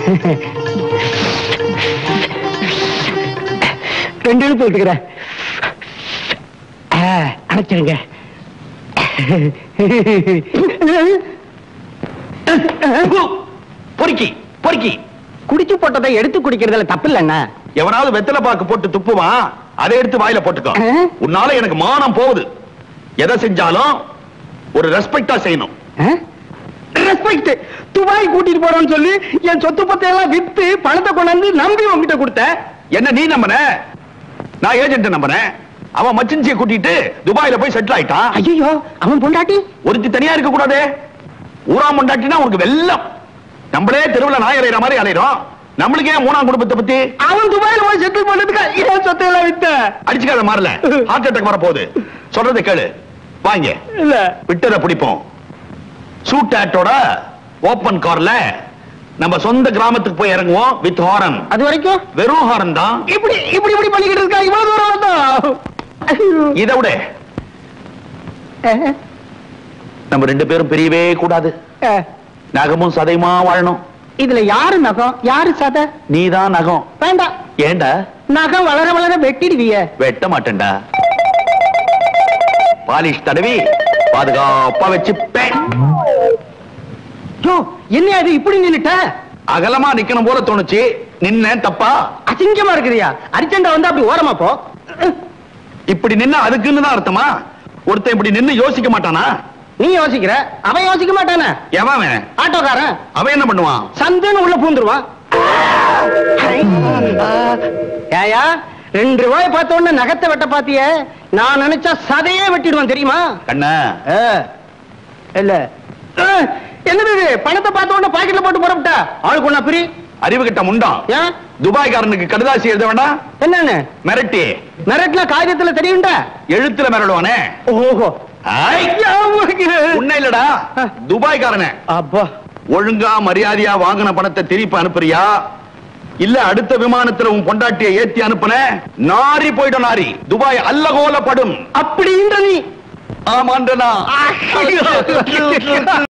ரெண்டு எழுத்து விட்டுக்கிறேன் அடைச்சிருங்க பொறுக்கி பொறுக்கி குடிச்சு போட்டதை எடுத்து குடிக்கிறதுல தப்பு இல்லைண்ணா எவனாவது வெத்தலை பாக்கு போட்டு துப்புவான் அதை எடுத்து வாயில போட்டுக்கோ ஆ? உன்னால எனக்கு மானம் போகுது எதை செஞ்சாலும் ஒரு ரெஸ்பெக்டா செய்யணும் ரெஸ்பெக்ட் துபாய் கூட்டிட்டு போறோம்னு சொல்லி என் சொத்து பத்தை எல்லாம் வித்து பணத்தை கொண்டாந்து நம்பி உங்ககிட்ட கொடுத்த என்ன நீ நம்பன நான் ஏஜென்ட் நம்பனேன் அவன் மச்சின்சிய கூட்டிட்டு துபாயில போய் செட்டில் ஆயிட்டான் ஐயோ அவன் பொண்டாட்டி ஒருத்தி தனியா இருக்க கூடாதே ஊரா முண்டாட்டினா உனக்கு வெள்ளம் நம்மளே தெருவுல நாய் அலையிற மாதிரி அலையிறோம் நம்மளுக்கு ஏன் மூணாம் குடும்பத்தை பத்தி அவன் துபாயில போய் செட்டில் பண்ணதுக்கு என் சொத்தை எல்லாம் வித்த அடிச்சுக்காத மாறல ஹார்ட் அட்டாக் வர போகுது சொல்றதை கேளு வாங்க இல்ல விட்டத பிடிப்போம் சூட் ஆட்டோட ஓபன் கார்ல நம்ம சொந்த கிராமத்துக்கு போய் இறங்குவோம் வித் ஹாரன் அது வரைக்கும் வெறும் ஹாரன் தான் இப்படி இப்படி இப்படி பண்ணிக்கிட்டு இருக்கா இவ்வளவு தூரம் வந்தோம் இதை விட நம்ம ரெண்டு பேரும் பிரியவே கூடாது நகமும் சதையுமா வாழணும் இதுல யாரு நகம் யாரு சதை நீதான் நகம் வேண்டாம் ஏண்டா நகம் வளர வளர வெட்டிடுவிய வெட்ட மாட்டேன்டா பாலிஷ் தடவி பாதுகாப்பா வச்சுப்பேன் யோ என்ன அது இப்படி நின்னுட்ட அகலமா நிக்கணும் போல தோணுச்சு நின்ன தப்பா அசிங்கமா இருக்குதியா அரிச்சண்டா வந்து அப்படி ஓரமா போ இப்படி நின்னா அதுக்குன்னு தான் அர்த்தமா ஒருத்தன் இப்படி நின்னு யோசிக்க மாட்டானா நீ யோசிக்கிற அவன் யோசிக்க மாட்டானே எவன் அவன்? ஆட்டோக்காரன் அவன் என்ன பண்ணுவான் சந்துன்னு உள்ள பூந்துருவான் ஏயா ரெண்டு ரூபாய் பார்த்த உடனே நகத்தை வெட்ட பாத்திய நான் நினைச்சா சதையே வெட்டிடுவான் தெரியுமா கண்ணா ஆ. இல்ல ஆ, என்னது இது பணத்தை பார்த்த உடனே பாக்கெட்ல போட்டு போறப்பட்டா ஆளுக்கு ஒண்ணா பிரி அறிவு கிட்ட முண்டான் ஏன் துபாய்காரனுக்கு கடுதாசி எழுத வேண்டாம் என்னன்னு மிரட்டி மிரட்ல காகிதத்துல தெரியும்டா எழுத்துல மிரடுவானே ஓஹோ ஐ! உன்னை இல்லடா துபாய்காரனே அப்பா ஒழுங்கா மரியாதையா வாங்கின பணத்தை திருப்பி அனுப்புறியா இல்ல அடுத்த விமானத்துல உன் பொண்டாட்டியை ஏத்தி அனுப்புன நாரி போயிடும் நாரி துபாய் அல்லகோலப்படும் அப்படின்ற நீ ஆமாண்டனா